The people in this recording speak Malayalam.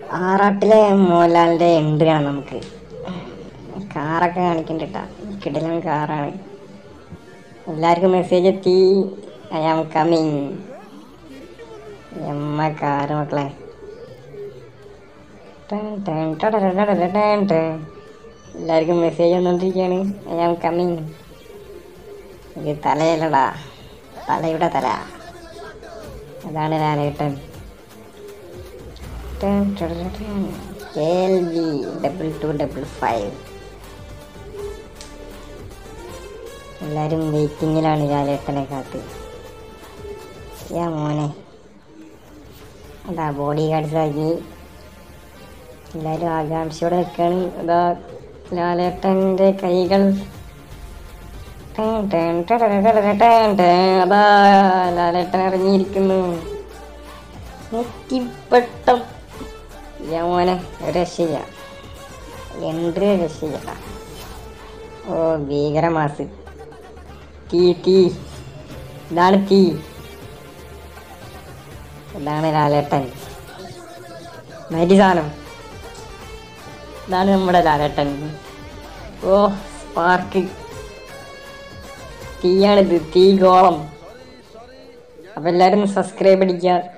ആറാട്ടിലെ മോഹൻലാലിന്റെ എൻട്രി ആണ് നമുക്ക് കാറൊക്കെ കാണിക്കണ്ടിട്ടാ കിടിലൻ കാറാണ് എല്ലാവർക്കും മെസ്സേജ് എത്തി ഐ ആം കമ്മിങ് എമ്മ കാറ് മക്കളെ ടൺ ടൺ ടടടടടട ടൺ ടൺ. എല്ലാവർക്കും മെസ്സേജ് വന്നുകൊണ്ടിരിക്കുകയാണ് ഐ ആം കമ്മിങ് ഇത് തലയല്ലടാ തലയുടെ തല അതാണ് Lalettan L V double two double five എല്ലാവരും വെയിറ്റിങ്ങിലാണ് ലാലേട്ടനെ കാത്ത് യാ മോനെ അതാ ബോഡി ഗാർഡ്സ് ആക്കി എല്ലാവരും ആകാംക്ഷയോടെ നിൽക്കുകയാണ് അതാ ലാലേട്ടൻ്റെ കൈകൾ ടേൺ ടേൺ ടടടടടട ടേൺ ടേൺ. അതാ ലാലേട്ടൻ ഇറങ്ങിയിരിക്കുന്നു നെറ്റിപ്പട്ടം യാ മോനെ ഒരു രക്ഷയില്ല എൻട്രി രക്ഷയില്ല ഓ ഭീകരമാസ് തീ തീ ഇതാണ് തീ ഇതാണ് ലാലേട്ടൻ നരി സാധനം ഇതാണ് നമ്മുടെ ലാലേട്ടൻ ഓ സ്പാർക്ക് തീയാണിത് തീ ഗോളം അപ്പം എല്ലാവരും സബ്സ്ക്രൈബ് അടിക്കുക